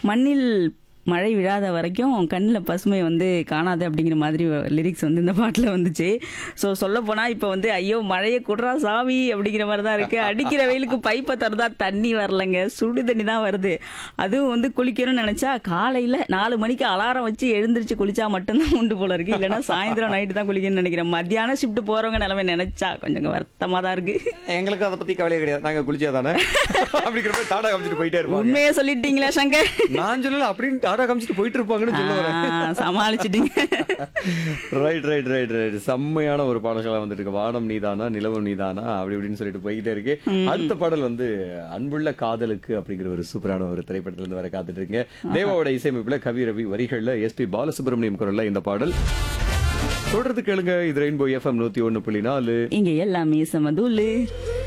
மண்ணில் மழை விழாத வரைக்கும் கண்ணில் பசுமை வந்து காணாது அப்படிங்கிற மாதிரி லிரிக்ஸ் வந்து இந்த பாட்டில் வந்துச்சு ஸோ சொல்ல போனால் இப்போ வந்து ஐயோ மழையை குடுறா சாமி அப்படிங்கிற மாதிரி தான் இருக்குது அடிக்கிற வெயிலுக்கு பைப்பை திறந்தா தண்ணி வரலங்க சுடு தண்ணி தான் வருது அதுவும் வந்து குளிக்கணும்னு நினச்சா காலையில் நாலு மணிக்கு அலாரம் வச்சு எழுந்திரிச்சு குளிச்சா மட்டும்தான் உண்டு போல இருக்கு இல்லைன்னா சாயந்தரம் நைட்டு தான் குளிக்கணும்னு நினைக்கிறேன் மத்தியானம் ஷிஃப்ட் போகிறவங்க நிலைமை நினச்சா கொஞ்சம் வருத்தமாக தான் இருக்குது எங்களுக்கு அதை பத்தி கவலையே கிடையாது நாங்க குளிச்சா தானே அப்படிங்கிற மாதிரி டாடா காமிச்சிட்டு போயிட்டே இருப்பாங்க உண்மையே சொல்லிட்டீங்களா சங்கர் நான் சொல்லல அப்படின்னு டாடா காமிச்சிட்டு போயிட்டு இருப்பாங்கன்னு சொல்ல வரேன் ஆ, சமாளிச்சிட்டீங்க ரைட் ரைட் ரைட் ரைட் செம்மையான ஒரு பாடல்களா வந்துட்டு இருக்கு வானம் நீதானா நிலவும் நீதானா அப்படி இப்படின்னு சொல்லிட்டு போய்கிட்டே இருக்கு அடுத்த பாடல் வந்து அன்புள்ள காதலுக்கு அப்படிங்கிற ஒரு சூப்பரான ஒரு திரைப்படத்துல இருந்து வர காத்துட்டு இருக்கீங்க தேவாவோட இசையமைப்புல கவி ரவி வரிகள்ல எஸ்பி பாலசுப்ரமணியம் குரல்ல இந்த பாடல் தொடர்ந்து கேளுங்க இது ரெயின்போ எஃப்எம் நூத்தி ஒண்ணு புள்ளி நாலு இங்க எல்லாமே சமதூலு